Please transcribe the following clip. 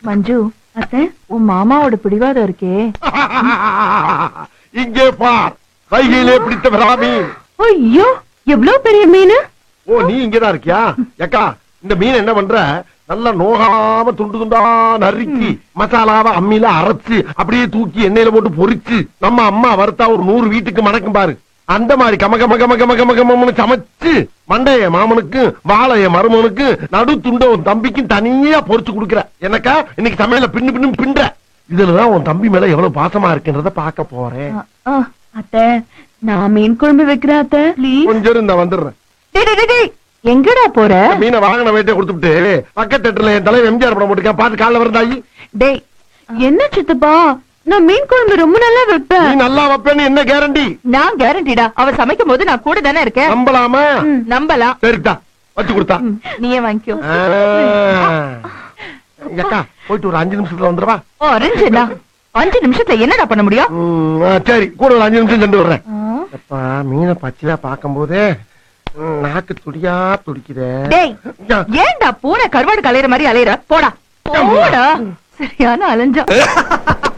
மஞ்சு அத்தை உன் மாமாவோட பிடிவாதம் இருக்கே இங்கே பார் வைகையிலே பிடித்த பிராமி ஐயோ எவ்வளவு பெரிய மீன் ஓ நீ இங்கதான் இருக்கியா ஏக்கா இந்த மீன் என்ன பண்ற நல்லா நோகாம துண்டு துண்டா நறுக்கி மசாலாவை அம்மியில அரைச்சு அப்படியே தூக்கி எண்ணெயில போட்டு பொரிச்சு நம்ம அம்மா வறுத்தா ஒரு நூறு வீட்டுக்கு மணக்கும் பாரு அந்த மாதிரி கம கம கம கம கம கமன்னு சமைச்சு மண்டைய மாமனுக்கு வாழைய மருமனுக்கு நடு துண்ட உன் தம்பிக்கும் தனியா பொரிச்சு கொடுக்குற எனக்கா இன்னைக்கு சமையல பின்னு பின்னு பின்ற இதுலதான் உன் தம்பி மேல எவ்வளவு பாசமா இருக்குன்றத பார்க்க போறேன் அ, அ, அத்தை நான் மீன் குழம்பு வைக்கிறேன் அத்தை ப்ளீஸ் கொஞ்சம் இரு, நான் வந்துடுறேன் டேய், டேய், டேய், டேய். எங்கடா போற மீனை வாங்கின வேட்டை கொடுத்துட்டு பக்கத்து தேட்டர்ல என் தலைவர் எம்ஜிஆர் படம் போட்டுக்க பாத்து காலைல வரந்தாயி டேய் என்ன சித்தப்பா நான் மீன் குழம்பு ரொம்ப நல்லா நீ வைப்பேன் நல்லா வைப்பேன்னு என்ன கேரண்டி நான் கேரண்டிடா அவ சமைக்கும் போது நான் கூட தானே இருக்கேன் நம்பலாமா நம்பலாம் சரிதா வச்சு கொடுத்தா ம், நீயே வாங்கிக்கோ ஆ. அக்கா போயிட்டு ஒரு அஞ்சு நிமிஷத்துல வந்துடுவா ஆரஞ்சுடா அஞ்சு நிமிஷத்துல என்னடா பண்ண முடியும் ம், ஆ, சரி கூட ஒரு அஞ்சு நிமிஷம் சென்று வர்றேன் ஆ. அப்பா மீனை பச்சையா பார்க்கும் போதே நாக்கு துடியா துடிக்குதே டேய் ஏன்டா பூனை கருவாடு கலையிற மாதிரி அலையிற போடா போடா சரியான அலைஞ்சா